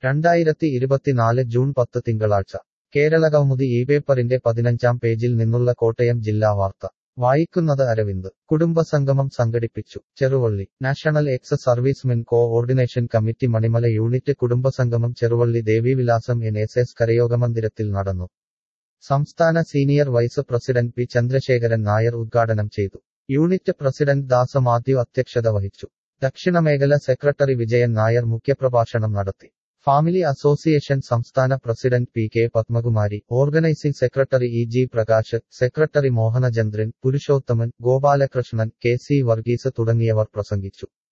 രണ്ടായിരത്തി ഇരുപത്തിനാല് ജൂൺ പത്ത് തിങ്കളാഴ്ച കേരളകൗമുദി ഈ പേപ്പറിന്റെ പതിനഞ്ചാം പേജിൽ നിന്നുള്ള കോട്ടയം ജില്ലാ വാർത്ത വായിക്കുന്നത് അരവിന്ദ് കുടുംബസംഗമം സംഘടിപ്പിച്ചു Cheruvally national ex servicemen coordination committee Manimala unit കുടുംബസംഗമം Cheruvally Devivilasam N S S കരയോഗമന്ദിരത്തിൽ നടന്നു സംസ്ഥാന senior vice president P Chandrasekharan Nair ഉദ്ഘാടനം ചെയ്തു യൂണിറ്റ് പ്രസിഡന്റ് ദാസ മാത്യു അധ്യക്ഷത വഹിച്ചു ദക്ഷിണമേഖല സെക്രട്ടറി വിജയൻ നായർ മുഖ്യപ്രഭാഷണം നടത്തി ഫാമിലി അസോസിയേഷൻ സംസ്ഥാന president P K Padmakumari organising secretary E G Prakash secretary Mohanachandran Purushothaman Gopalakrishnan K C Varghese തുടങ്ങിയവർ പ്രസംഗിച്ചു